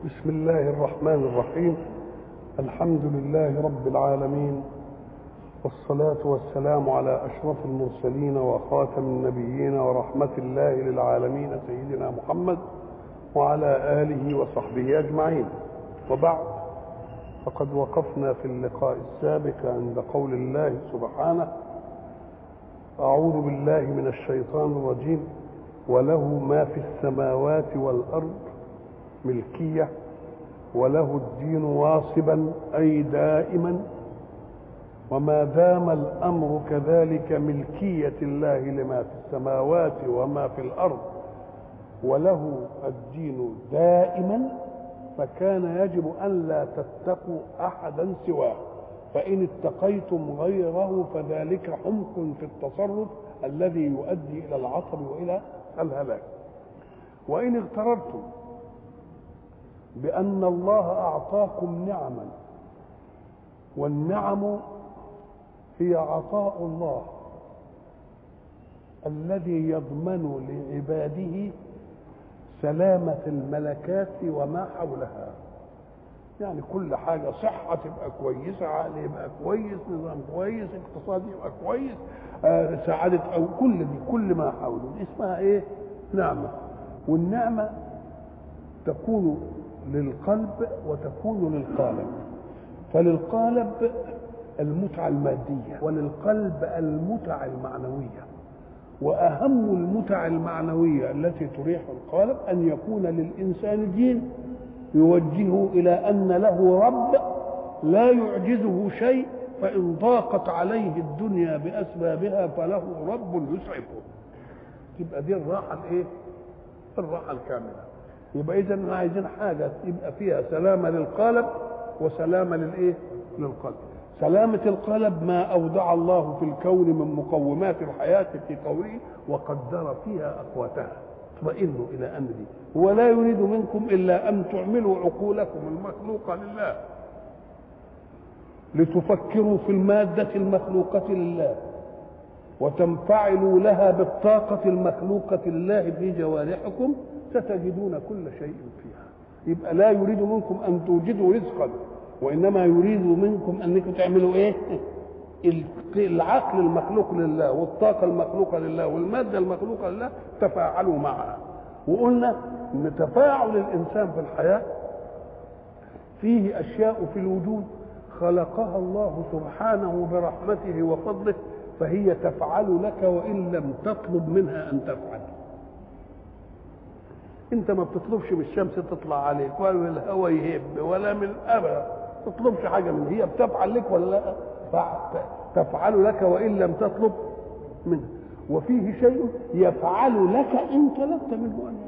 بسم الله الرحمن الرحيم الحمد لله رب العالمين والصلاة والسلام على أشرف المرسلين وخاتم النبيين ورحمة الله للعالمين سيدنا محمد وعلى آله وصحبه أجمعين وبعد فقد وقفنا في اللقاء السابق عند قول الله سبحانه أعوذ بالله من الشيطان الرجيم وله ما في السماوات والأرض ملكية وله الدين واصبا أي دائما وما دام الأمر كذلك ملكية الله لما في السماوات وما في الأرض وله الدين دائما فكان يجب أن لا تتقوا أحدا سواه فإن اتقيتم غيره فذلك حمق في التصرف الذي يؤدي إلى العطب وإلى الهلاك وإن اغتررتم بأن الله أعطاكم نعما والنعم هي عطاء الله الذي يضمن لعباده سلامة الملكات وما حولها يعني كل حاجة صحة تبقى كويسة عقل يبقى كويس نظام كويس اقتصاد يبقى كويس آه سعادة أو كل دي كل ما حوله دي اسمها ايه نعمة والنعمة تكون للقلب وتكون للقالب فللقالب المتعة المادية وللقلب المتعة المعنوية وأهم المتع المعنوية التي تريح القالب أن يكون للإنسان دين يوجهه إلى أن له رب لا يعجزه شيء فإن ضاقت عليه الدنيا بأسبابها فله رب يسعفه تبقى دي الراحة الإيه؟ الراحة الكاملة يبقى إذا عايزين حاجة يبقى فيها سلامة للقالب وسلامة للإيه؟ للقلب سلامة القلب ما أودع الله في الكون من مقومات الحياة في قوله وقدر فيها أقواتها اطمئنوا إلى أمري ولا يريد منكم إلا أن تعملوا عقولكم المخلوقة لله لتفكروا في المادة المخلوقة لله وتنفعلوا لها بالطاقة المخلوقة لله في جوارحكم ستجدون كل شيء فيها يبقى لا يريد منكم أن توجدوا رزقا وإنما يريد منكم أنكم تعملوا إيه العقل المخلوق لله والطاقة المخلوقة لله والمادة المخلوقة لله تفاعلوا معها وقلنا ان تفاعل الانسان في الحياه فيه اشياء في الوجود خلقها الله سبحانه برحمته وفضله فهي تفعل لك وان لم تطلب منها ان تفعل انت ما بتطلبش من الشمس تطلع عليك ولا من الهواء يهب ولا من ابدا ما تطلبش حاجه من هي بتفعل لك ولا لا تفعل لك وان لم تطلب منها وفيه شيء يفعل لك ان طلبت منه ان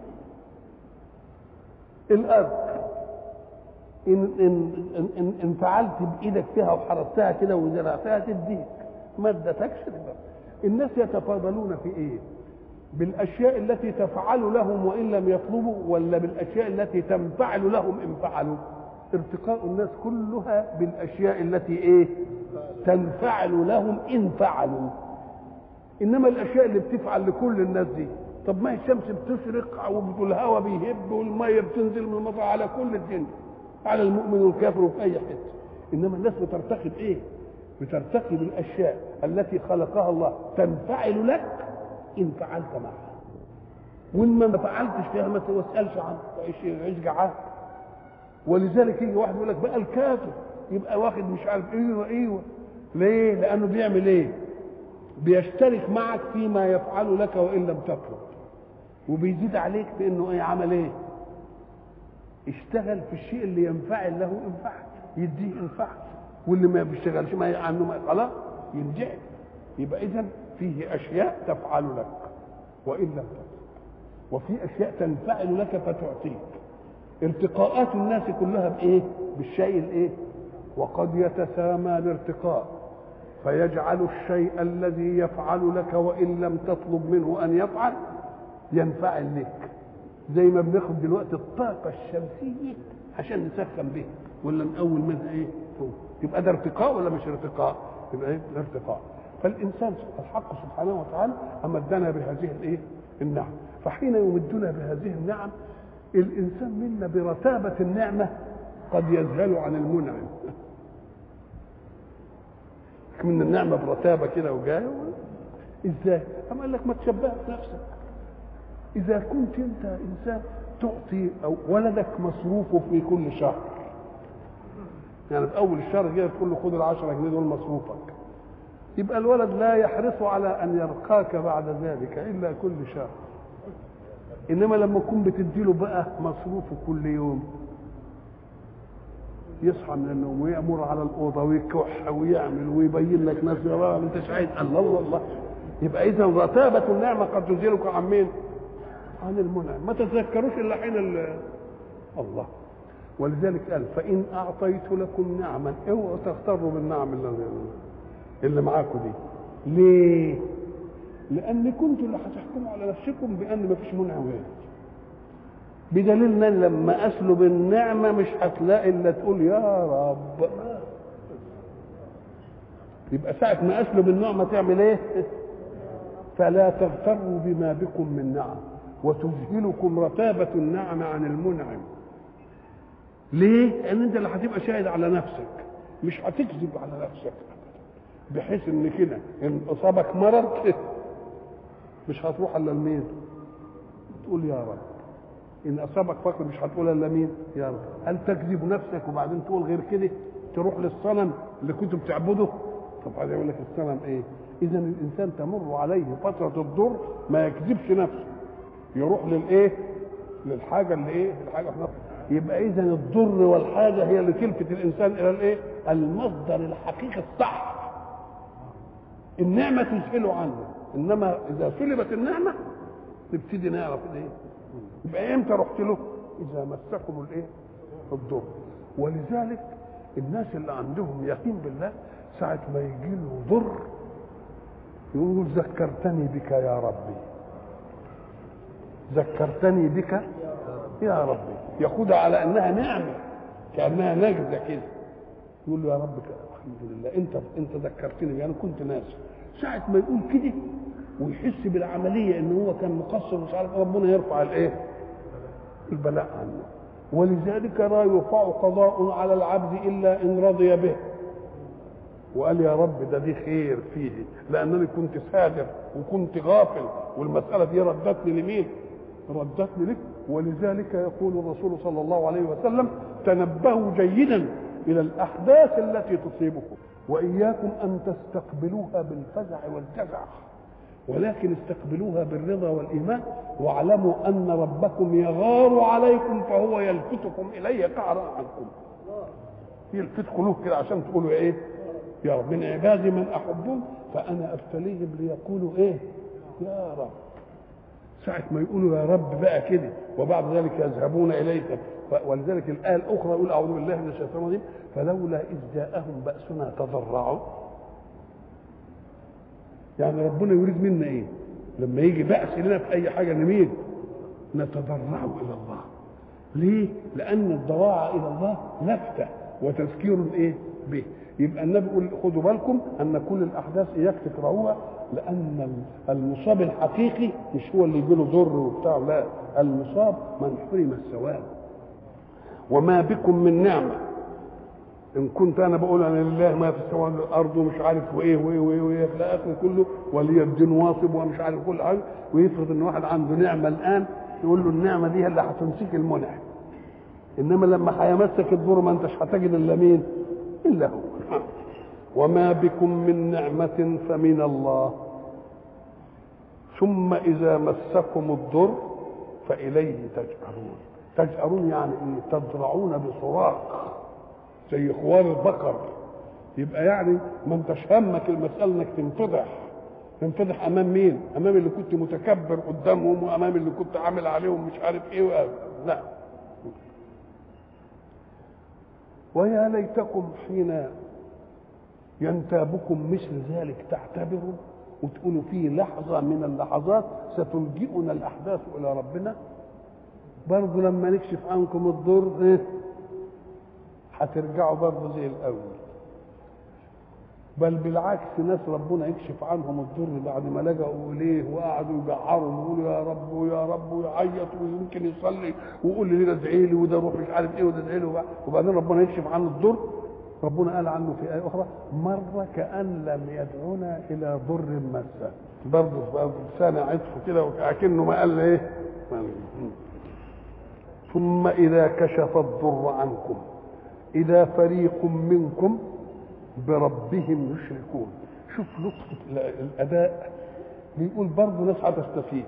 الارض إن, إن, إن, إن فعلت بإيدك فيها وحرستها كده وزرعتها تديك ما ادتكش الناس يتفاضلون في إيه؟ بالأشياء التي تفعل لهم وإن لم يطلبوا ولا بالأشياء التي تنفعل لهم إن فعلوا ارتقاء الناس كلها بالأشياء التي إيه؟ تنفعل لهم إن فعلوا انما الاشياء اللي بتفعل لكل الناس دي طب ما هي الشمس بتشرق والهواء بيهب والميه بتنزل من المطر على كل الدنيا على المؤمن والكافر وفي اي حته انما الناس بترتقي بايه بترتقي بالاشياء التي خلقها الله تنفعل لك ان فعلت معها وان ما فعلتش فيها ما تسالش عنها تعيش عيش جعان ولذلك يجي واحد يقول لك بقى الكافر يبقى واخد مش عارف ايوه ايوه ليه؟ لانه بيعمل ايه؟ بيشترك معك فيما يفعل لك وان لم تطلب وبيزيد عليك بانه ايه عمل ايه اشتغل في الشيء اللي ينفعل له انفعل يديه انفعل واللي ما بيشتغلش ما عنه ما خلاص ينجح يبقى اذا فيه اشياء تفعل لك وان لم تطلب وفي اشياء تنفعل لك فتعطيك ارتقاءات الناس كلها بايه بالشيء الايه وقد يتسامى الارتقاء فيجعل الشيء الذي يفعل لك وان لم تطلب منه ان يفعل ينفعل لك زي ما بناخد دلوقتي الطاقه الشمسيه عشان نسخن بها ولا نقول منها ايه فوق يبقى ده ارتقاء ولا مش ارتقاء يبقى ايه ارتقاء فالانسان الحق سبحانه وتعالى امدنا بهذه الايه النعم فحين يمدنا بهذه النعم الانسان منا برتابه النعمه قد يذهل عن المنعم من النعمه برتابه كده وجايه ازاي؟ أما قال لك ما تشبهش نفسك اذا كنت انت انسان تعطي أو ولدك مصروفه في كل شهر يعني في اول الشهر كده تقول له خد ال 10 جنيه دول مصروفك يبقى الولد لا يحرص على ان يرقاك بعد ذلك الا كل شهر انما لما تكون بتديله بقى مصروفه كل يوم يصحى من النوم ويأمر على الأوضة ويكح ويعمل ويبين لك ناس ما انتش عايز الله الله الله يبقى إذا رتابة النعمة قد تزيلك عن مين؟ عن المنعم ما تتذكروش إلا حين الله ولذلك قال فإن أعطيت لكم نعما اوعوا تغتروا بالنعم اللي اللي معاكم دي ليه؟ لأن كنتوا اللي هتحكموا على نفسكم بأن ما فيش منعم غير بدليل ان لما اسلب النعمه مش هتلاقي الا تقول يا رب يبقى ساعة ما اسلب النعمة تعمل ايه؟ فلا تغتروا بما بكم من نعم وتذهلكم رتابة النعم عن المنعم ليه؟ لأن أنت اللي هتبقى شاهد على نفسك مش هتكذب على نفسك بحيث إن كده إن أصابك مرض مش هتروح إلا لمين؟ تقول يا رب ان اصابك فقر مش هتقول الا مين يا رب هل تكذب نفسك وبعدين تقول غير كده تروح للصنم اللي كنت بتعبده طب هذا يقول لك الصنم ايه اذا الانسان تمر عليه فتره الضر ما يكذبش نفسه يروح للايه للحاجه اللي ايه الحاجه في نفسه يبقى اذا الضر والحاجه هي اللي تلفت الانسان الى الايه المصدر الحقيقي الصح النعمه تسهله عنه انما اذا سلبت النعمه نبتدي نعرف الايه يبقى امتى رحت له اذا مسكم الايه الضر ولذلك الناس اللي عندهم يقين بالله ساعة ما يجي له ضر يقول ذكرتني بك يا ربي ذكرتني بك يا ربي ياخدها على انها نعمة كانها نجدة كده يقول له يا رب الحمد لله انت انت ذكرتني انا يعني كنت ناسي ساعة ما يقول كده ويحس بالعملية ان هو كان مقصر مش عارف ربنا يرفع الايه البلاء عنه ولذلك لا يرفع قضاء على العبد الا ان رضي به وقال يا رب ده دي خير فيه لانني كنت سادر وكنت غافل والمساله دي ردتني لمين ردتني لك ولذلك يقول الرسول صلى الله عليه وسلم تنبهوا جيدا الى الاحداث التي تصيبكم واياكم ان تستقبلوها بالفزع والجزع ولكن استقبلوها بالرضا والايمان واعلموا ان ربكم يغار عليكم فهو يلفتكم اليه قعرا عنكم يلفتكم له كده عشان تقولوا ايه يا رب من عبادي من احبهم فانا ابتليهم ليقولوا ايه يا رب ساعة ما يقولوا يا رب بقى كده وبعد ذلك يذهبون إليك ولذلك الآية الأخرى يقول أعوذ بالله من الشيطان الرجيم فلولا إذ جاءهم بأسنا تضرعوا يعني ربنا يريد منا ايه لما يجي بأس لنا في اي حاجة نميل نتضرع الى الله ليه لان الضراعة الى الله لفتة وتذكير ايه به يبقى النبي يقول خدوا بالكم ان كل الاحداث اياك تكرهوها لان المصاب الحقيقي مش هو اللي يجي له ضر وبتاع لا المصاب من حرم الثواب وما بكم من نعمه ان كنت انا بقول انا لله ما في السماء والارض ومش عارف وايه وايه وايه وايه الى اخره كله ولي الدين واصب ومش عارف كل حاجه ويفرض ان واحد عنده نعمه الان يقول له النعمه دي هي اللي هتمسك المنعم انما لما هيمسك الضر ما انتش هتجد الا مين؟ الا هو وما بكم من نعمة فمن الله ثم إذا مسكم الضر فإليه تجأرون تجأرون يعني إيه؟ تضرعون بصراخ زي خوار البقر يبقى يعني ما انتش همك المسألة انك تنفضح تنفضح امام مين؟ امام اللي كنت متكبر قدامهم وامام اللي كنت عامل عليهم مش عارف ايه لا ويا ليتكم حين ينتابكم مثل ذلك تعتبروا وتقولوا في لحظة من اللحظات ستلجئنا الأحداث إلى ربنا برضه لما نكشف عنكم الضر إيه؟ هترجعوا برضه زي الأول بل بالعكس ناس ربنا يكشف عنهم الضر بعد ما لجأوا اليه وقعدوا يجعروا ويقولوا يا رب ويا رب ويعيط ويمكن يصلي ويقول لي ده ادعي لي وده روح مش عارف ايه وده ادعي لي وبعدين ربنا يكشف عنه الضر ربنا قال عنه في آية أخرى مرة كأن لم يدعونا إلى ضر مسه برضه برضه لسان عطف كده وكأنه ما قال إيه ثم إذا كشف الضر عنكم إذا فريق منكم بربهم يشركون شوف لطف الأداء بيقول برضه ناس هتستفيد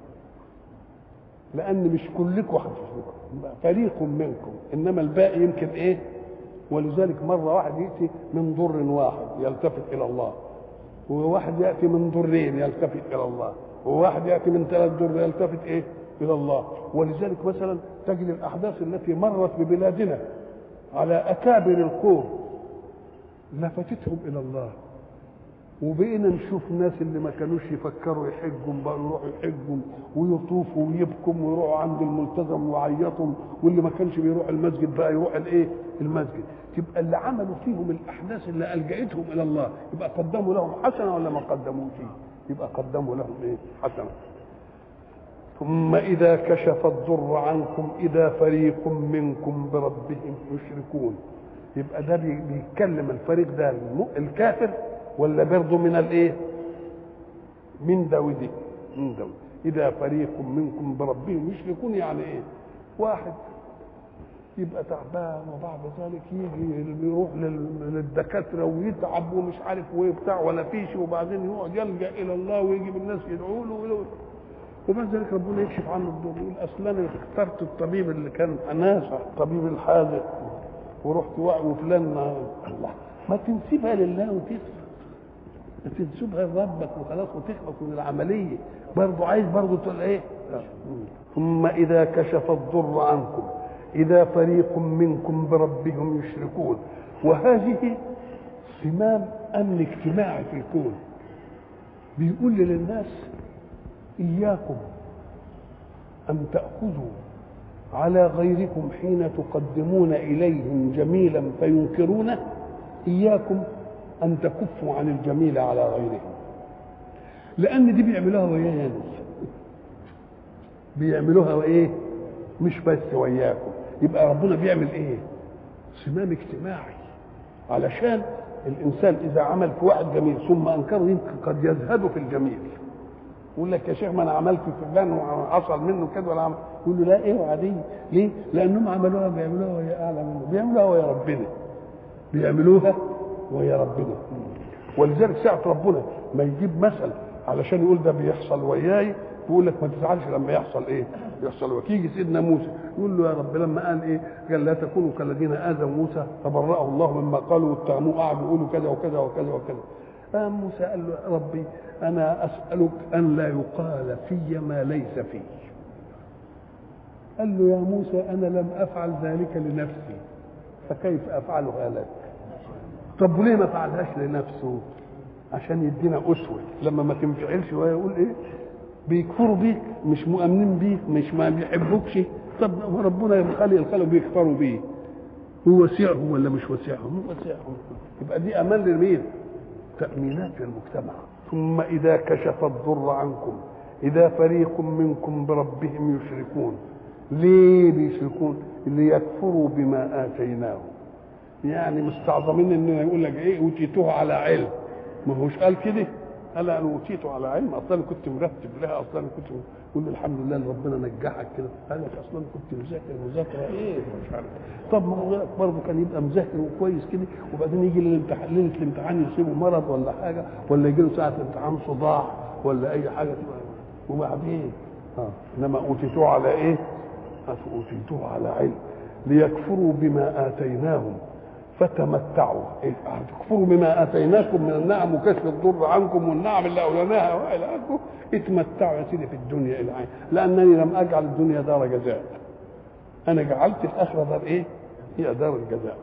لأن مش كلكم هتستفيدوا فريق منكم إنما الباقي يمكن إيه ولذلك مرة واحد يأتي من ضر واحد يلتفت إلى الله وواحد يأتي من ضرين يلتفت إلى الله وواحد يأتي من ثلاث ضر يلتفت إيه إلى الله ولذلك مثلا تجد الأحداث التي مرت ببلادنا على أكابر القوم لفتتهم إلى الله وبقينا نشوف ناس اللي ما كانوش يفكروا يحجوا بقوا يروحوا يحجوا ويطوفوا ويبكوا ويروحوا عند الملتزم ويعيطوا واللي ما كانش بيروح المسجد بقى يروح الايه؟ المسجد تبقى اللي عملوا فيهم الاحداث اللي الجأتهم الى الله يبقى قدموا لهم حسنه ولا ما قدموش؟ يبقى قدموا لهم ايه؟ حسنه ثم إذا كشف الضر عنكم إذا فريق منكم بربهم يشركون يبقى ده بيتكلم الفريق ده الكافر ولا برضه من الايه من داودي من داود اذا فريق منكم بربهم يشركون يعني ايه واحد يبقى تعبان وبعد ذلك يجي يروح للدكاتره ويتعب ومش عارف وايه بتاع ولا فيش وبعدين يقعد يلجا الى الله ويجي بالناس يدعوا له وبعد ذلك ربنا يكشف عنه الضر يقول اصل انا اخترت الطبيب اللي كان نافع الطبيب الحاذق ورحت وفلان الله ما تنسبها لله وتسمع تنسبها لربك وخلاص وتخلص من العمليه برضه عايز برضه تقول ايه ثم اذا كشف الضر عنكم اذا فريق منكم بربهم يشركون وهذه صمام امن اجتماعي في الكون بيقول للناس اياكم ان تاخذوا على غيركم حين تقدمون اليهم جميلا فينكرونه اياكم ان تكفوا عن الجميل على غيرهم لان دي بيعملوها ويانا بيعملوها وايه مش بس وياكم يبقى ربنا بيعمل ايه صمام اجتماعي علشان الانسان اذا عمل في واحد جميل ثم انكره يمكن قد يزهد في الجميل يقول لك يا شيخ ما انا عملت في فلان وحصل منه كده ولا عمل يقول له لا ايه عادي ليه؟ لانهم عملوها بيعملوها وهي اعلى منه بيعملوها ويا ربنا بيعملوها ويا ربنا ولذلك ساعة ربنا ما يجيب مثل علشان يقول ده بيحصل وياي يقول لك ما تزعلش لما يحصل ايه؟ يحصل وياك يجي سيدنا موسى يقول له يا رب لما قال ايه؟ قال لا تكونوا كالذين اذوا موسى فبرأه الله مما قالوا واتهموه قعدوا يقولوا كذا وكذا وكذا وكذا قام موسى قال له يا ربي انا اسالك ان لا يقال في ما ليس في قال له يا موسى انا لم افعل ذلك لنفسي فكيف افعلها لك طب وليه ما فعلهاش لنفسه عشان يدينا اسوه لما ما تنفعلش وهو يقول ايه بيكفروا بيك مش مؤمنين بيك مش ما بيحبوكش طب ربنا يخلي الخلق بيكفروا بيه هو وسعهم ولا مش وسعهم هو وسعهم يبقى دي امان لمين تامينات في المجتمع ثم اذا كشف الضر عنكم اذا فريق منكم بربهم يشركون ليه بيشركون ليكفروا بما اتيناهم يعني مستعظمين ان يقول لك ايه اوتيتوه على علم ما هوش قال كده قال انا اوتيته على علم اصلا كنت مرتب لها اصلا كنت يقول الحمد لله ان ربنا نجحك كده قال لك اصلا كنت مذاكر مذاكره ايه مش عارف طب ما هو برضه كان يبقى مذاكر وكويس كده وبعدين يجي للامتحان ليله الامتحان يصيبه مرض ولا حاجه ولا يجي له ساعه الامتحان صداع ولا اي حاجه وبعدين اه انما اوتيتوه على ايه؟ اوتيتوه على علم ليكفروا بما اتيناهم فتمتعوا إيه؟ تكفروا بما اتيناكم من النعم وكشف الضر عنكم والنعم اللي اولناها والى اخره اتمتعوا يا سيدي في الدنيا الى عين لانني لم اجعل الدنيا دار جزاء انا جعلت الاخره دار ايه؟ هي دار الجزاء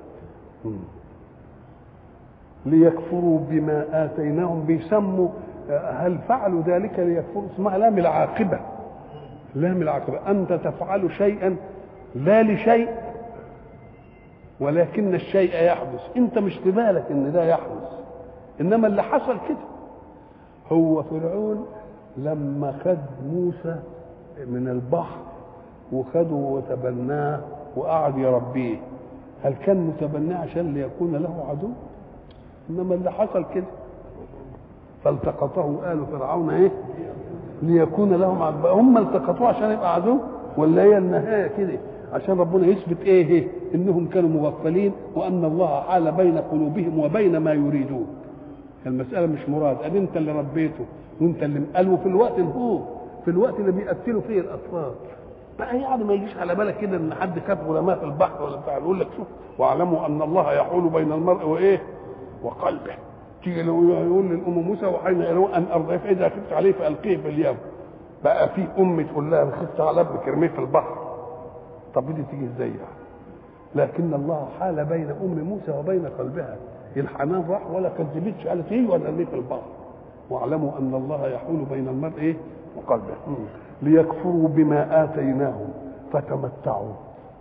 ليكفروا بما اتيناهم بيسموا هل فعلوا ذلك ليكفروا اسمها لام العاقبه لام العاقبه انت تفعل شيئا لا لشيء ولكن الشيء يحدث انت مش في بالك ان ده يحدث انما اللي حصل كده هو فرعون لما خد موسى من البحر وخده وتبناه وقعد يربيه هل كان متبناه عشان ليكون له عدو انما اللي حصل كده فالتقطه آل فرعون ايه ليكون لهم عدو هم التقطوه عشان يبقى عدو ولا هي النهايه كده عشان ربنا يثبت ايه, إيه؟ انهم كانوا مغفلين وان الله حال بين قلوبهم وبين ما يريدون المساله مش مراد قال انت اللي ربيته وانت اللي قال في الوقت هو في الوقت اللي بيقتلوا فيه الاطفال بقى يعني ما يجيش على بالك كده ان حد كتب ورماه في البحر ولا بتاع يقول لك شوف واعلموا ان الله يحول بين المرء وايه وقلبه تيجي يقول للام موسى وحين ان ارضعيه فاذا خفت عليه فالقيه في اليم بقى في ام تقول لها خفت على ابنك ارميه في البحر طب دي تيجي ازاي يعني لكن الله حال بين ام موسى وبين قلبها الحنان راح ولا كذبتش قالت ايه ولا ارميه في البحر واعلموا ان الله يحول بين المرء ايه وقلبه ليكفروا بما اتيناهم فتمتعوا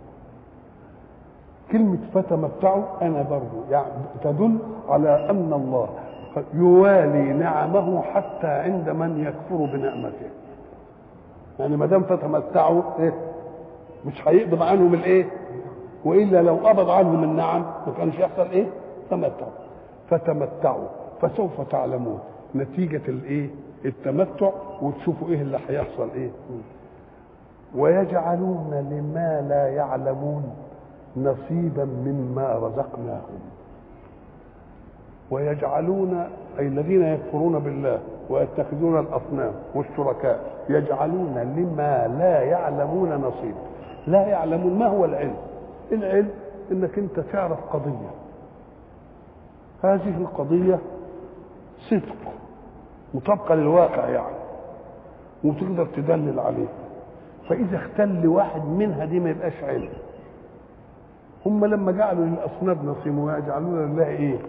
كلمة فتمتعوا أنا برضو يعني تدل على أن الله يوالي نعمه حتى عند من يكفر بنعمته يعني ما دام فتمتعوا إيه؟ مش هيقبض عنهم الايه والا لو قبض عنهم النعم ما كانش يحصل ايه تمتعوا فتمتعوا فسوف تعلمون نتيجة الايه التمتع وتشوفوا ايه اللي هيحصل ايه ويجعلون لما لا يعلمون نصيبا مما رزقناهم ويجعلون اي الذين يكفرون بالله ويتخذون الاصنام والشركاء يجعلون لما لا يعلمون نصيبا لا يعلمون ما هو العلم العلم انك انت تعرف قضيه هذه القضيه صدق مطابقه للواقع يعني وتقدر تدلل عليه فاذا اختل واحد منها دي ما يبقاش علم هم لما جعلوا للاصنام نصيب ويجعلون لله ايه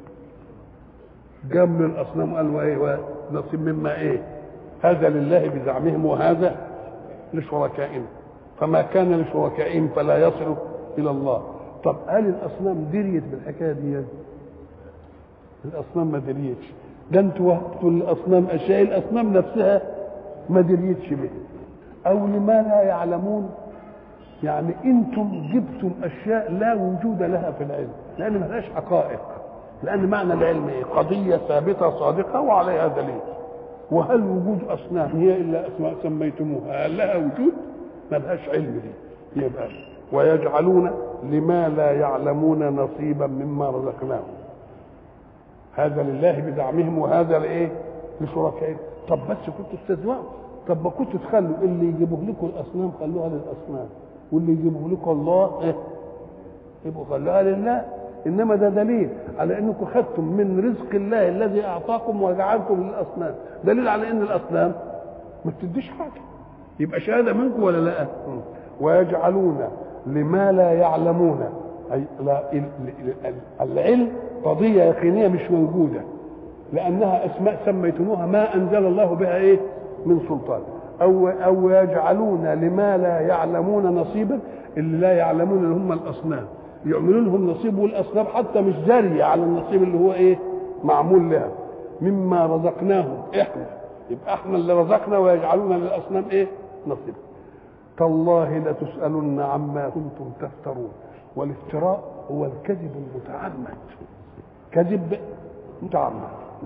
جملوا الاصنام قالوا ايه نصيب مما ايه هذا لله بزعمهم وهذا لشركائنا فما كان لشركائهم فلا يصل الى الله طب هل الاصنام دريت بالحكايه دي الاصنام ما دريتش ده انتوا وهبتوا للاصنام اشياء الاصنام نفسها ما دريتش بها او لما لا يعلمون يعني انتم جبتم اشياء لا وجود لها في العلم لان ما لهاش حقائق لان معنى العلم ايه قضيه ثابته صادقه وعليها دليل وهل وجود اصنام هي الا اسماء سميتموها هل لها وجود ما لهاش علم دي يبقى ويجعلون لما لا يعلمون نصيبا مما رزقناهم هذا لله بزعمهم وهذا لايه لشركائهم طب بس كنتوا استهزئوا طب ما كنتوا تخلوا اللي يجيبوا لكم الاصنام خلوها للاصنام واللي يجيبوا لكم الله ايه يبقوا خلوها لله انما ده دليل على انكم خدتم من رزق الله الذي اعطاكم وجعلكم للاصنام دليل على ان الاصنام ما بتديش حاجه يبقى شهاده منكم ولا لا ويجعلون لما لا يعلمون أي لا العلم قضية يقينية مش موجودة لأنها أسماء سميتموها ما أنزل الله بها إيه من سلطان أو أو يجعلون لما لا يعلمون نصيبا اللي لا يعلمون اللي هم الأصنام يعملون لهم نصيب والأصنام حتى مش جارية على النصيب اللي هو إيه معمول لها مما رزقناهم إحنا يبقى إحنا اللي رزقنا ويجعلون للأصنام إيه نصيب تالله لتسألن عما كنتم تفترون والافتراء هو الكذب المتعمد كذب متعمد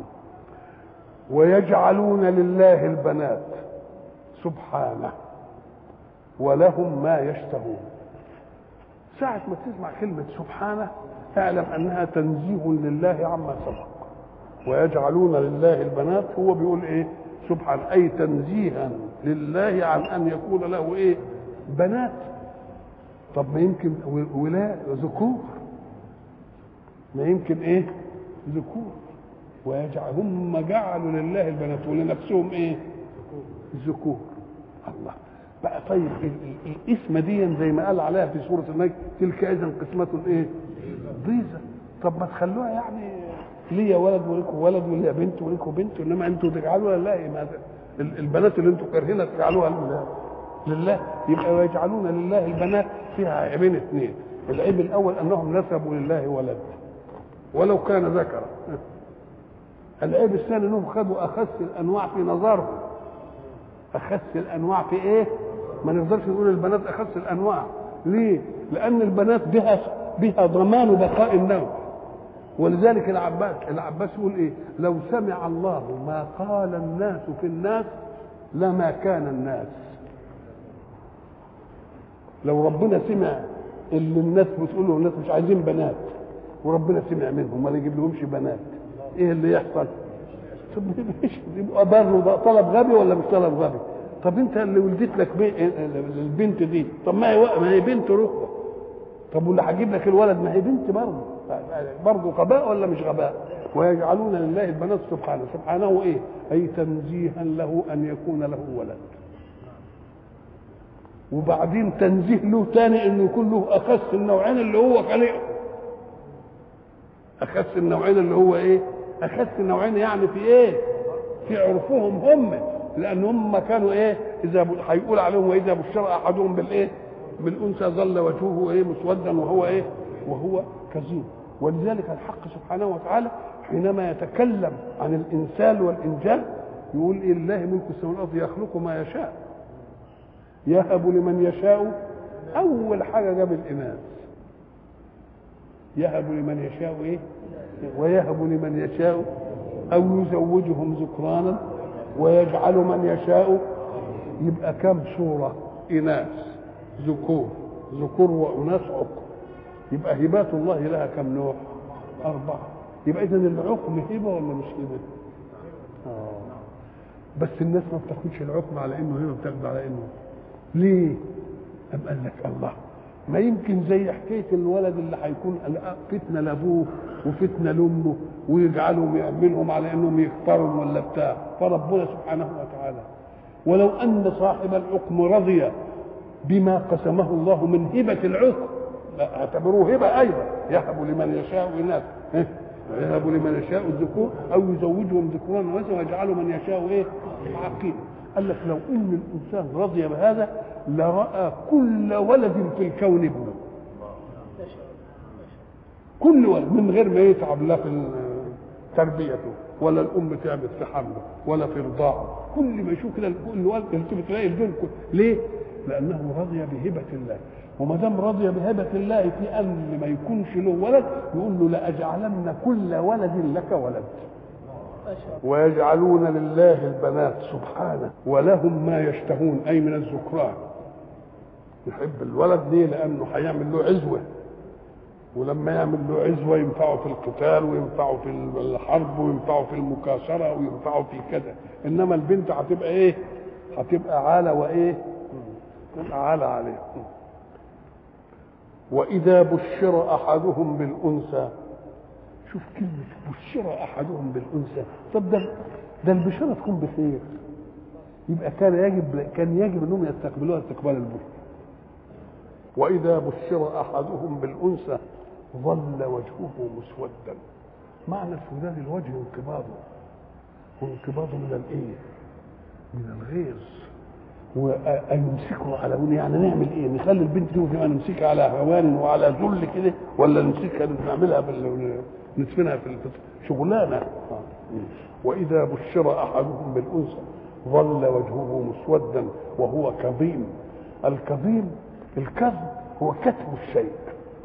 ويجعلون لله البنات سبحانه ولهم ما يشتهون ساعة ما تسمع كلمة سبحانه اعلم أنها تنزيه لله عما سبق ويجعلون لله البنات هو بيقول ايه سبحان اي تنزيها لله عن ان يكون له ايه بنات طب ما يمكن ولاء ذكور ما يمكن ايه ذكور ويجعل هم جعلوا لله البنات ولنفسهم ايه ذكور الله بقى طيب الاسم دي زي ما قال عليها في سوره النجم تلك اذا قسمه ايه ضيزه طب ما تخلوها يعني ليا ولد ولكم ولد وليا بنت ولكم بنت انما انتوا تجعلوها لله ما البنات اللي انتوا كارهينها تجعلوها لله لله يبقى ويجعلون لله البنات فيها عيبين اثنين العيب الاول انهم نسبوا لله ولد ولو كان ذكرا العيب الثاني انهم خدوا اخس الانواع في نظرهم اخس الانواع في ايه ما نقدرش نقول البنات اخس الانواع ليه لان البنات بها بها ضمان بقاء النوع ولذلك العباس العباس يقول ايه لو سمع الله ما قال الناس في الناس لما كان الناس لو ربنا سمع اللي الناس بتقوله الناس مش عايزين بنات وربنا سمع منهم ما يجيب لهمش بنات ايه اللي يحصل طب مش يبقى برضه ده طلب غبي ولا مش طلب غبي طب انت اللي ولدت لك بي... البنت دي طب ما هي ما هي بنت ركبه طب واللي هجيب لك الولد ما هي بنت برضه برضه غباء ولا مش غباء ويجعلون لله البنات سبحانه سبحانه ايه اي تنزيها له ان يكون له ولد وبعدين تنزيه له تاني انه يكون له اخس النوعين اللي هو خلقهم اخس النوعين اللي هو ايه اخس النوعين يعني في ايه في عرفهم هم لان هم كانوا ايه اذا هيقول عليهم واذا بشر احدهم بالايه بالانثى ظل وجهه ايه مسودا وهو ايه وهو كظيم ولذلك الحق سبحانه وتعالى حينما يتكلم عن الانسان والانجاب يقول إيه لله ملك السماوات والارض يخلق ما يشاء يهب لمن يشاء اول حاجه جاب الاناث يهب لمن يشاء ايه ويهب لمن يشاء او يزوجهم ذكرانا ويجعل من يشاء يبقى كم صوره اناث ذكور ذكور واناث عقم يبقى هبات الله لها كم نوع اربعه يبقى اذا العقم هبه ولا مش هبه آه. بس الناس ما بتاخدش العقم على انه هبه بتاخد على انه ليه أم قال لك الله ما يمكن زي حكايه الولد اللي هيكون فتنه لابوه وفتنه لامه ويجعلهم يعملهم على انهم يكفروا ولا بتاع فربنا سبحانه وتعالى ولو ان صاحب الحكم رضي بما قسمه الله من هبه العقم اعتبروه هبه ايضا يهب لمن يشاء اناث يهب لمن يشاء الذكور او يزوجهم ذكورا وانثى ويجعل من يشاء ايه عقيم قال لك لو ان الانسان رضي بهذا لراى كل ولد في الكون ابنه كل ولد من غير ما يتعب لا في تربيته ولا الام تعبت في حمله ولا في رضاعه كل ما يشوف كده كل ولد يلتفت تلاقي البين ليه؟ لانه رضي بهبه الله وما دام رضي بهبه الله في ان ما يكونش له ولد يقول له لاجعلن كل ولد لك ولد ويجعلون لله البنات سبحانه ولهم ما يشتهون اي من الذكران يحب الولد ليه لانه هيعمل له عزوه ولما يعمل له عزوه ينفعه في القتال وينفعه في الحرب وينفعه في المكاسره وينفعه في كذا انما البنت هتبقى ايه هتبقى عالة وايه تبقى عالة عليه واذا بشر احدهم بالانثى شوف كلمة بشر أحدهم بالأنثى طب ده ده البشارة تكون بخير يبقى كان يجب كان يجب أنهم يستقبلوها استقبال البشر وإذا بشر أحدهم بالأنثى ظل وجهه مسودا معنى سودان الوجه انقباضه وانقباضه من الايه؟ من الغيظ ويمسكه على هون يعني نعمل ايه؟ نخلي البنت دي نمسكها على هوان وعلى ذل كده ولا نمسكها نعملها بال ندفنها في شغلانه واذا بشر احدهم بالانثى ظل وجهه مسودا وهو كظيم الكظيم الكظم هو كتم الشيء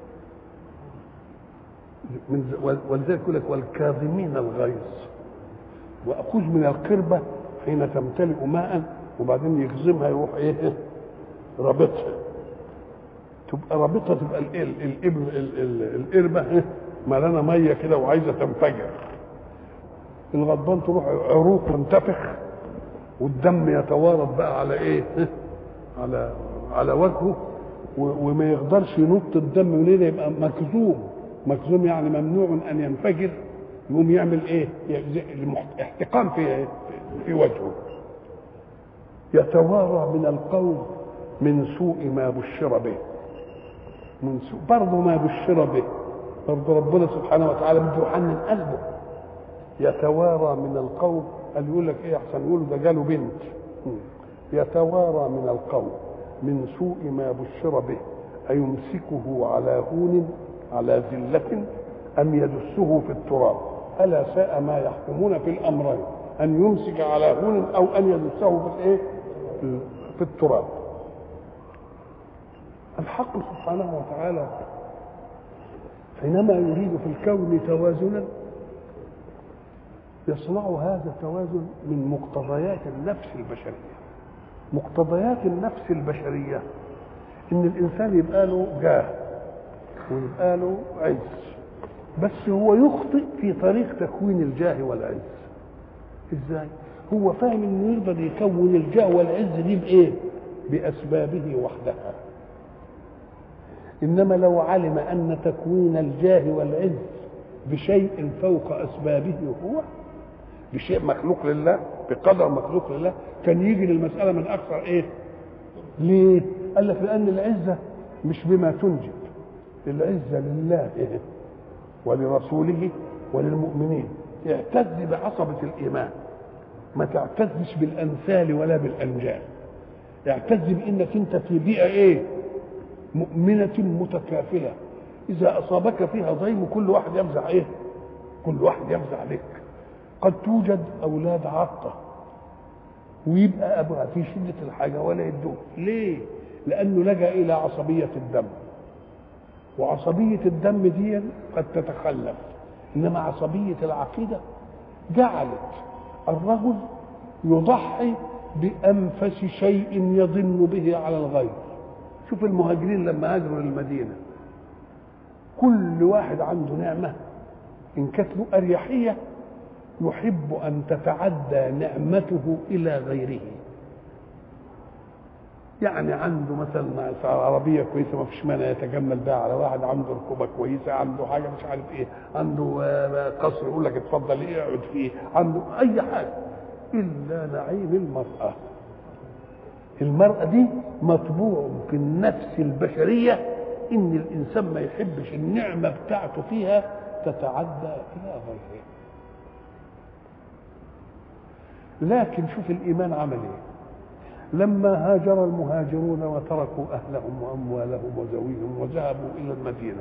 من ولذلك يقول لك والكاظمين الغيظ واخذ من القربه حين تمتلئ ماء وبعدين يكظمها يروح ايه رابطها تبقى رابطها تبقى القربه ملانه ميه كده وعايزه تنفجر الغضبان تروح عروق تنتفخ والدم يتوارد بقى على ايه على على وجهه وما يقدرش ينط الدم منين يبقى مكذوم مكذوم يعني ممنوع ان ينفجر يقوم يعمل ايه احتقان في في وجهه يتوارى من القوم من سوء ما بشر به من سوء برضه ما بشر به برضه ربنا سبحانه وتعالى بده يحنن قلبه يتوارى من القوم قال يقول لك ايه احسن يقولوا ده جاله بنت يتوارى من القوم من سوء ما بشر به أيمسكه على هون على ذلة أم يدسه في التراب الا ساء ما يحكمون في الامرين ان يمسك على هون او ان يدسه في الايه في- في التراب الحق سبحانه وتعالى حينما يريد في الكون توازنا يصنع هذا التوازن من مقتضيات النفس البشريه مقتضيات النفس البشريه ان الانسان يبقى له جاه ويبقى له عز بس هو يخطئ في طريق تكوين الجاه والعز ازاي هو فاهم انه يقدر يكون الجاه والعز دي بايه باسبابه وحدها انما لو علم ان تكوين الجاه والعز بشيء فوق اسبابه هو بشيء مخلوق لله بقدر مخلوق لله كان يجي للمساله من اكثر ايه ليه قال لك لان العزه مش بما تنجب العزه لله إيه؟ ولرسوله وللمؤمنين اعتز بعصبه الايمان ما تعتزش بالامثال ولا بالانجال اعتز بانك انت في بيئه ايه مؤمنه متكافله اذا اصابك فيها ضيم كل واحد يفزع ايه كل واحد يفزع لك قد توجد اولاد عاقه ويبقى ابوها في شده الحاجه ولا يدوه ليه لانه لجا الى عصبيه الدم وعصبيه الدم دي قد تتخلف انما عصبيه العقيده جعلت الرجل يضحي بانفس شيء يظن به على الغير شوف المهاجرين لما هاجروا للمدينه كل واحد عنده نعمه ان كانت له اريحيه يحب ان تتعدى نعمته الى غيره يعني عنده مثلا عربيه كويسه ما فيش مانع يتجمل بها على واحد عنده ركوبه كويسه عنده حاجه مش عارف ايه عنده آه، قصر يقول لك اتفضل ايه اقعد فيه عنده اي حاجه الا نعيم المراه المراه دي مطبوع في النفس البشريه ان الانسان ما يحبش النعمه بتاعته فيها تتعدى الى غيره لكن شوف الايمان عمل ايه لما هاجر المهاجرون وتركوا اهلهم واموالهم وزويهم وذهبوا الى المدينه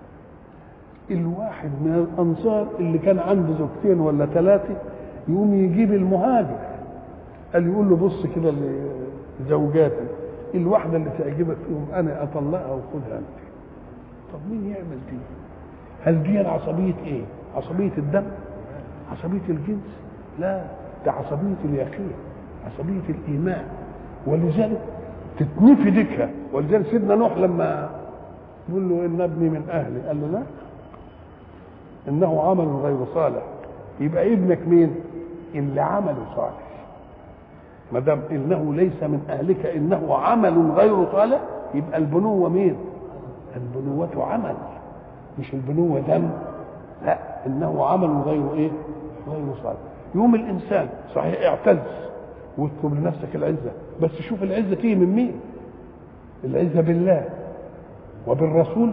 الواحد من الانصار اللي كان عنده زوجتين ولا ثلاثه يقوم يجيب المهاجر قال يقول له بص كده لزوجاتي الواحده اللي تعجبك فيهم انا اطلقها وخدها انت طب مين يعمل دي هل دي عصبيه ايه عصبيه الدم عصبيه الجنس لا ده عصبيه اليقين عصبيه الايمان ولذلك تتنفي ديكها ولذلك سيدنا نوح لما يقول له ان ابني من اهلي قال له لا انه عمل غير صالح يبقى ابنك مين اللي عمله صالح ما دام انه ليس من اهلك انه عمل غير صالح يبقى البنوه مين البنوه عمل مش البنوه دم لا انه عمل غير ايه غير صالح يوم الانسان صحيح اعتز واطلب لنفسك العزه بس شوف العزه تيجي من مين العزه بالله وبالرسول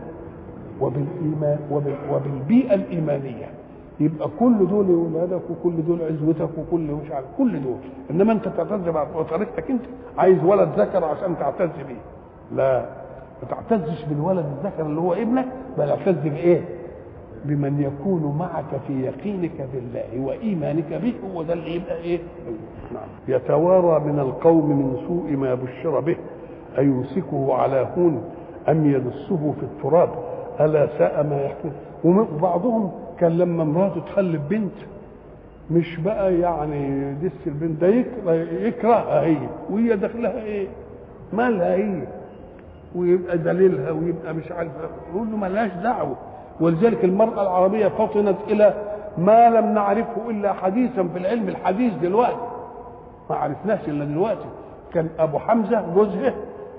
وبالايمان وبال وبالبيئه الايمانيه يبقى كل دول ولادك وكل دول عزوتك وكل مش عارف كل دول انما انت تعتز بطريقتك انت عايز ولد ذكر عشان تعتز بيه لا ما تعتزش بالولد الذكر اللي هو ابنك بل اعتز بايه؟ بمن يكون معك في يقينك بالله وايمانك به هو ده اللي يبقى ايه؟ نعم يتوارى من القوم من سوء ما بشر به أيمسكه على هون أم يدسه في التراب ألا ساء ما يحكم وبعضهم كان لما مراته تخلف بنت مش بقى يعني دس البنت ده يكره يكرهها هي وهي داخلها ايه؟ مالها هي ويبقى دليلها ويبقى مش عارف يقول له ملهاش دعوه ولذلك المرأة العربية فطنت إلى ما لم نعرفه إلا حديثا في العلم الحديث دلوقتي ما عرفناش إلا دلوقتي كان أبو حمزة جوزها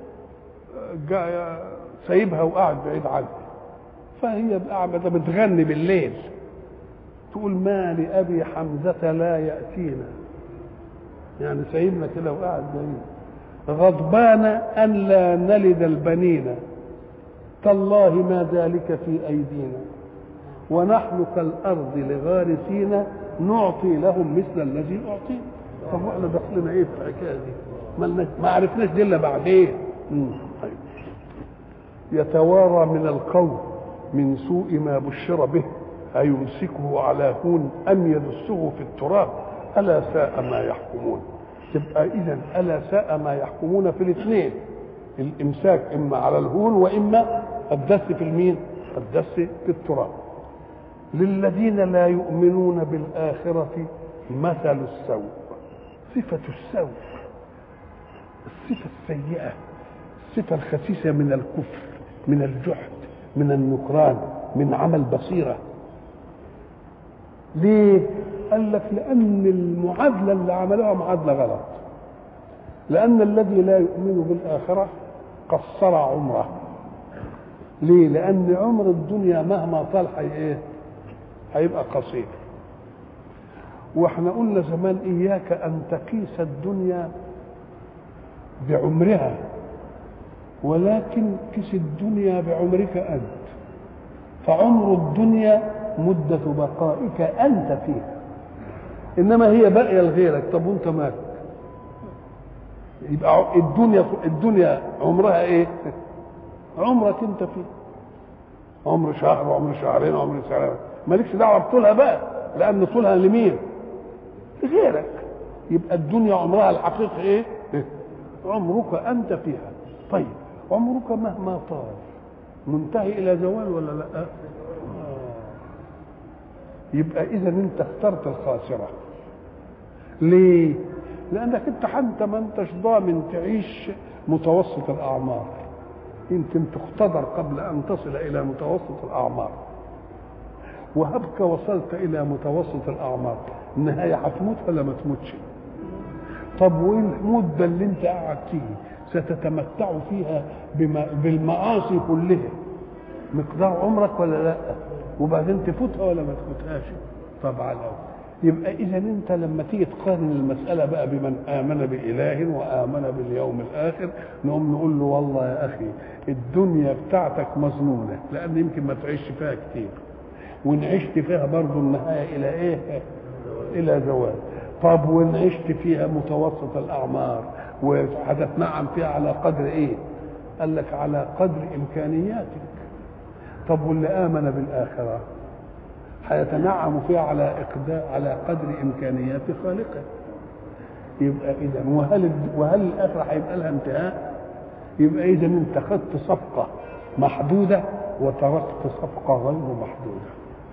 جاء سايبها وقاعد بعيد عنها فهي قاعدة بتغني بالليل تقول ما لأبي حمزة لا يأتينا يعني سايبنا كده وقاعد بعيد غضبان أن لا نلد البنين تالله ما ذلك في أيدينا ونحن كالأرض لغارسين نعطي لهم مثل الذي أعطينا طب واحنا دخلنا ايه في الحكايه دي؟ ما, ما عرفناش دي الا بعدين طيب. يتوارى من القوم من سوء ما بشر به أيمسكه على هون أم يدسه في التراب ألا ساء ما يحكمون تبقى إذا ألا ساء ما يحكمون في الاثنين الإمساك إما على الهون وإما الدس في المين الدس في التراب للذين لا يؤمنون بالآخرة مثل السوء صفة السوء الصفة السيئة الصفة الخسيسة من الكفر من الجحد من النكران من عمل بصيرة ليه؟ قال لك لأن المعادلة اللي عملوها معادلة غلط لأن الذي لا يؤمن بالآخرة قصر عمره ليه؟ لأن عمر الدنيا مهما طال حي إيه؟ هيبقى قصير واحنا قلنا زمان إياك أن تقيس الدنيا بعمرها ولكن قس الدنيا بعمرك أنت فعمر الدنيا مدة بقائك أنت فيها إنما هي باقية لغيرك طب وأنت مالك يبقى الدنيا الدنيا عمرها إيه؟ عمرك أنت فيه عمر شهر وعمر شهرين وعمر سنة مالكش دعوة بطولها بقى لأن طولها لمين؟ لغيرك يبقى الدنيا عمرها الحقيقي إيه؟ عمرك أنت فيها طيب عمرك مهما طال منتهي إلى زوال ولا لا؟ آه. يبقى إذا أنت اخترت الخاسرة ليه؟ لأنك أنت حتى ما أنتش ضامن تعيش متوسط الأعمار يمكن تختبر قبل أن تصل إلى متوسط الأعمار وهبك وصلت إلى متوسط الأعمار النهاية هتموت ولا ما تموتش طب وإيه المدة اللي أنت قاعد فيه ستتمتع فيها بما بالمعاصي كلها مقدار عمرك ولا لا وبعدين تفوتها ولا ما تفوتهاش طبعا يبقى اذا انت لما تيجي تقارن المساله بقى بمن امن باله وامن باليوم الاخر نقوم نقول له والله يا اخي الدنيا بتاعتك مظنونه لان يمكن ما تعيش فيها كتير وان عشت فيها برضه النهايه الى ايه؟ الى زوال طب وان عشت فيها متوسط الاعمار وهتتنعم فيها على قدر ايه؟ قال لك على قدر امكانياتك طب واللي امن بالاخره هيتنعم فيها على اقدار على قدر امكانيات خالقه يبقى اذا وهل وهل الاخره هيبقى لها انتهاء؟ يبقى اذا انت خدت صفقه محدوده وتركت صفقه غير محدوده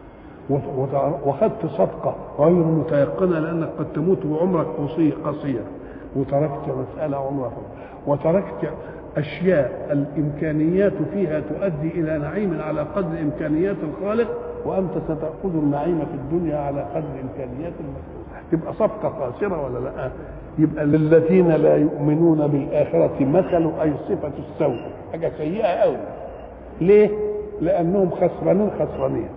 وخدت صفقه غير متيقنه لانك قد تموت وعمرك قصير وتركت مساله عمرك وتركت اشياء الامكانيات فيها تؤدي الى نعيم على قدر امكانيات الخالق وانت ستاخذ النعيم في الدنيا على قدر امكانيات المخلوق تبقى صفقه خاسره ولا لا يبقى للذين لا يؤمنون بالاخره مثل اي صفه السوء حاجه سيئه قوي ليه لانهم خسرانين خسرانين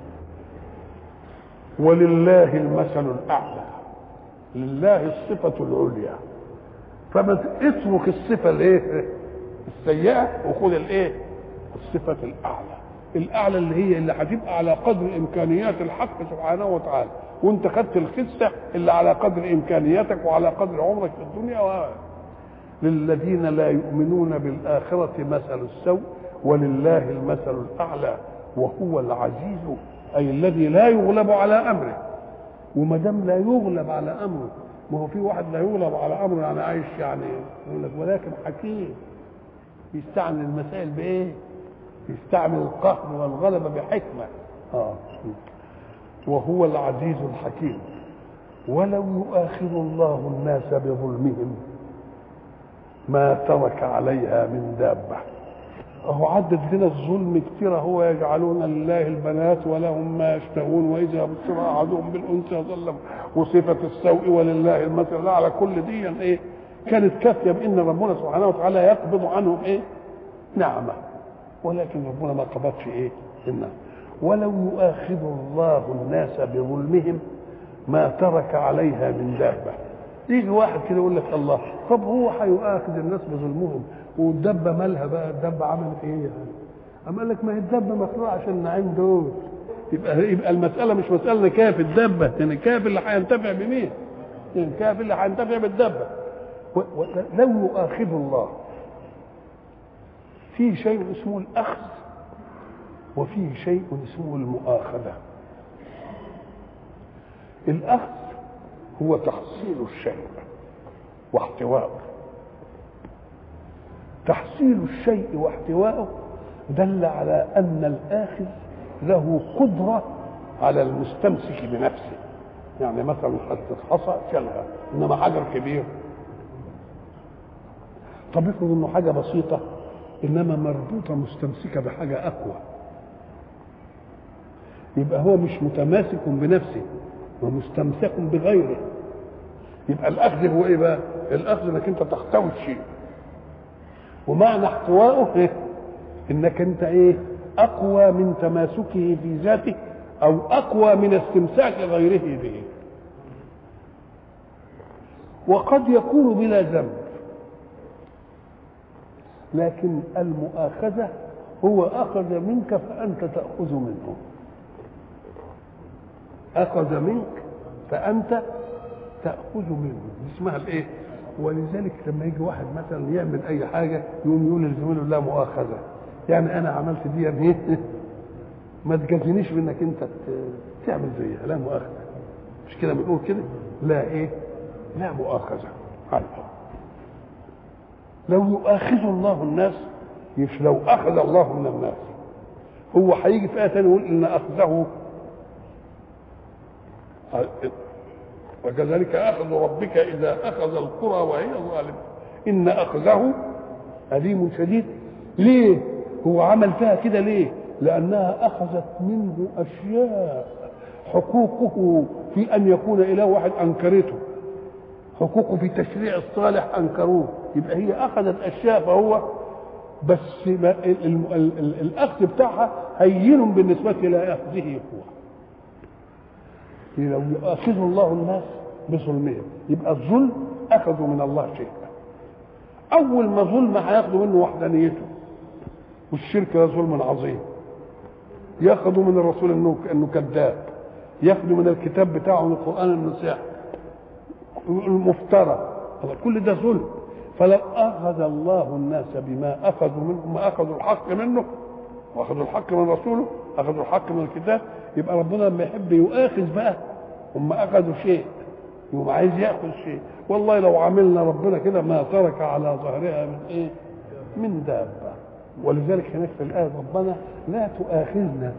ولله المثل الاعلى لله الصفه العليا فما اترك الصفه الايه السيئه وخذ الايه الصفه الاعلى الاعلى اللي هي اللي هتبقى على قدر امكانيات الحق سبحانه وتعالى وانت خدت الخسه اللي على قدر امكانياتك وعلى قدر عمرك في الدنيا و... للذين لا يؤمنون بالاخره مثل السوء ولله المثل الاعلى وهو العزيز اي الذي لا يغلب على امره وما دام لا يغلب على امره ما هو في واحد لا يغلب على امره يعني عايش يعني يقول لك ولكن حكيم يستعمل المسائل بايه؟ يستعمل القهر والغلبة بحكمة آه. وهو العزيز الحكيم ولو يؤاخذ الله الناس بظلمهم ما ترك عليها من دابة أهو عدد لنا الظلم كثير هو يجعلون لله البنات ولهم ما يشتهون وإذا بشر أحدهم بالأنثى ظل وصفة السوء ولله المثل على كل دي إيه كانت كافية بأن ربنا سبحانه وتعالى يقبض عنهم إيه نعمة ولكن ربنا ما قبضش ايه الناس ولو يؤاخذ الله الناس بظلمهم ما ترك عليها من دابة يجي واحد كده يقول لك الله طب هو هيؤاخذ الناس بظلمهم والدبة مالها بقى الدبة عملت ايه يعني أما قال لك ما هي الدبة مخلوقة عشان النعيم دول يبقى يبقى المسألة مش مسألة كاف الدبة يعني كاف اللي هينتفع بمين؟ يعني كاف اللي هينتفع بالدبة لو يؤاخذ الله في شيء اسمه الأخذ وفيه شيء اسمه المؤاخذة الأخذ هو تحصيل الشيء واحتواءه تحصيل الشيء واحتواءه دل على أن الآخذ له قدرة على المستمسك بنفسه يعني مثلا حتة حصى شالها إنما حجر كبير طب افرض انه حاجه بسيطه انما مربوطه مستمسكه بحاجه اقوى يبقى هو مش متماسك بنفسه ومستمسك بغيره يبقى الاخذ هو ايه بقى الاخذ انك انت تحتوي الشيء ومعنى احتوائه إيه؟ انك انت ايه اقوى من تماسكه في ذاته او اقوى من استمساك غيره به وقد يكون بلا ذنب لكن المؤاخذة هو أخذ منك فأنت تأخذ منه أخذ منك فأنت تأخذ منه دي اسمها الإيه؟ ولذلك لما يجي واحد مثلا يعمل أي حاجة يقوم يقول لزميله لا مؤاخذة يعني أنا عملت دي يعني ما تجازينيش بأنك أنت تعمل زيها لا مؤاخذة مش كده بنقول كده؟ لا إيه؟ لا مؤاخذة هذا لو يؤاخذ الله الناس مش لو اخذ الله من الناس هو هيجي في ايه ثانيه يقول ان اخذه وكذلك اخذ ربك اذا اخذ القرى وهي ظالمه ان اخذه اليم شديد ليه هو عمل فيها كده ليه لانها اخذت منه اشياء حقوقه في ان يكون اله واحد انكرته حقوقه في تشريع الصالح انكروه يبقى هي اخذت اشياء فهو بس ما ال ال ال ال الاخذ بتاعها هين بالنسبه الى اخذه هو لو يؤاخذ الله الناس بظلمهم يبقى الظلم اخذوا من الله شيئا اول ما ظلم هياخدوا منه وحدانيته والشرك ده ظلم عظيم ياخذوا من الرسول انه انه كذاب ياخذوا من الكتاب بتاعه من القران انه ساحر المفترى كل ده ظلم فلو اخذ الله الناس بما اخذوا منه ما اخذوا الحق منه واخذوا الحق من رسوله اخذوا الحق من الكتاب يبقى ربنا لما يحب يؤاخذ بقى هم اخذوا شيء يقوم عايز ياخذ شيء والله لو عملنا ربنا كده ما ترك على ظهرها من ايه من دابه ولذلك هناك في الايه ربنا لا تؤاخذنا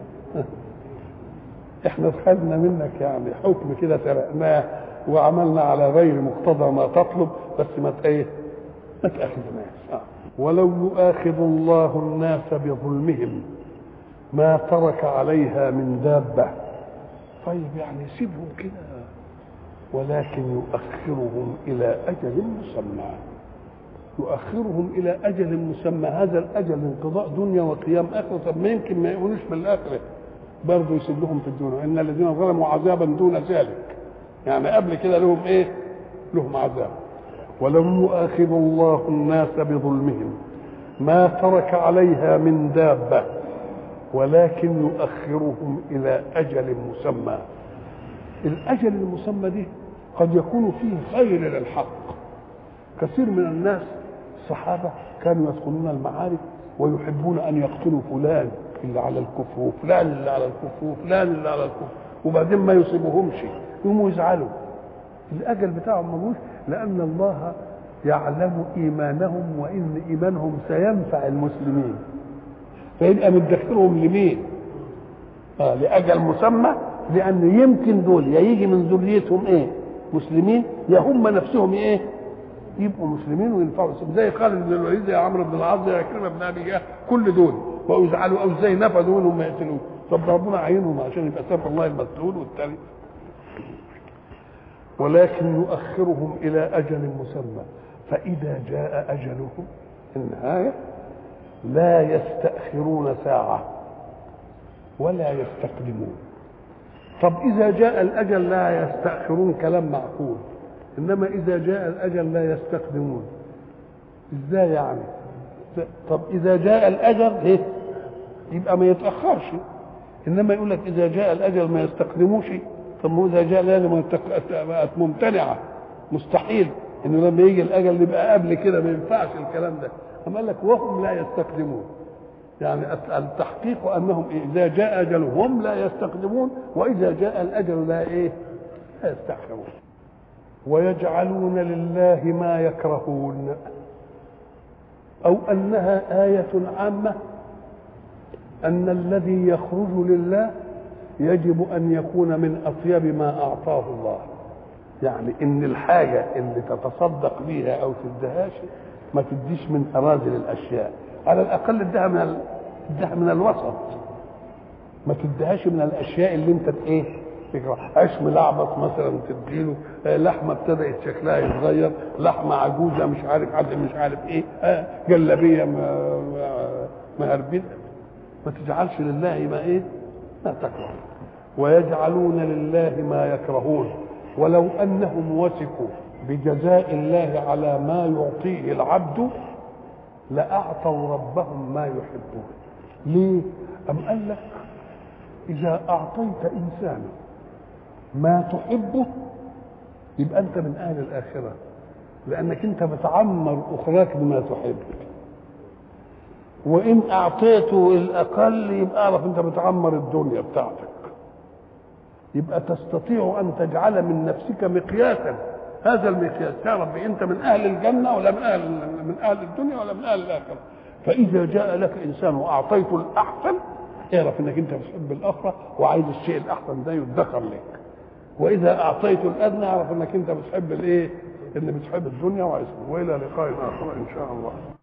احنا خدنا منك يعني حكم كده سرقناه وعملنا على غير مقتضى ما تطلب بس ما ايه ما تاخذناش آه. ولو يؤاخذ الله الناس بظلمهم ما ترك عليها من دابه طيب يعني سيبهم كده ولكن يؤخرهم الى اجل مسمى يؤخرهم الى اجل مسمى هذا الاجل انقضاء دنيا وقيام اخره طب ما يمكن ما يقولوش في الاخره برضه يسدهم في الدنيا ان الذين ظلموا عذابا دون ذلك يعني قبل كده لهم ايه لهم عذاب ولو يؤاخذ الله الناس بظلمهم ما ترك عليها من دابه ولكن يؤخرهم الى اجل مسمى الاجل المسمى دي قد يكون فيه خير للحق كثير من الناس الصحابه كانوا يدخلون المعارك ويحبون ان يقتلوا فلان اللي على الكفر وفلان اللي على الكفر وفلان اللي على الكفر وبعدين ما يصيبهمش يقوموا يزعلوا الاجل بتاعهم مجوش لان الله يعلم ايمانهم وان ايمانهم سينفع المسلمين فيبقى مدخرهم لمين؟ آه لاجل مسمى لان يمكن دول يا يجي من ذريتهم ايه؟ مسلمين يا هم نفسهم ايه؟ يبقوا مسلمين وينفعوا زي خالد بن الوليد يا عمرو بن العاص يا كريم بن ابي جهل كل دول بقوا يزعلوا او ازاي نفذوا منهم ما يقتلوه طب ربنا عينهم عشان يبقى سيف الله المسؤول والتاني ولكن يؤخرهم الى اجل مسمى فاذا جاء اجلهم النهايه لا يستاخرون ساعه ولا يستقدمون طب اذا جاء الاجل لا يستاخرون كلام معقول انما اذا جاء الاجل لا يستقدمون ازاي يعني طب اذا جاء الاجل ايه يبقى ما يتاخرش انما يقول لك اذا جاء الاجل ما يستقدموش طب ما اذا جاء الاجل بقت ممتنعه مستحيل انه لما يجي الاجل يبقى قبل كده ما ينفعش الكلام ده اما قال لك وهم لا يستقدمون يعني التحقيق انهم اذا جاء اجلهم هم لا يستقدمون واذا جاء الاجل لا ايه لا يستأخرون ويجعلون لله ما يكرهون أو أنها آية عامة أن الذي يخرج لله يجب أن يكون من أطيب ما أعطاه الله يعني إن الحاجة اللي تتصدق بيها أو تدهاش ما تديش من أراذل الأشياء على الأقل ادها من ال... ادها من الوسط ما تديهاش من الأشياء اللي أنت إيه تكره عيش ملعبط مثلا تديله آه، لحمه ابتدات شكلها يتغير لحمه عجوزه مش عارف حد مش عارف ايه آه، جلابيه مهربده ما تجعلش لله ما ايه ما تكره ويجعلون لله ما يكرهون ولو انهم وثقوا بجزاء الله على ما يعطيه العبد لاعطوا ربهم ما يحبون ليه ام قال لك اذا اعطيت انسانا ما تحبه يبقى انت من اهل الاخره لانك انت بتعمر اخراك بما تحب وان اعطيته الاقل يبقى اعرف انت بتعمر الدنيا بتاعتك يبقى تستطيع ان تجعل من نفسك مقياسا هذا المقياس تعرف انت من اهل الجنه ولا من اهل من اهل الدنيا ولا من اهل الاخره فاذا جاء لك انسان واعطيته الاحسن اعرف انك انت بتحب الاخره وعايز الشيء الاحسن ده يدخر لك واذا اعطيته الادنى اعرف انك انت بتحب الايه؟ ان بتحب الدنيا وعايز والى لقاء اخر ان شاء الله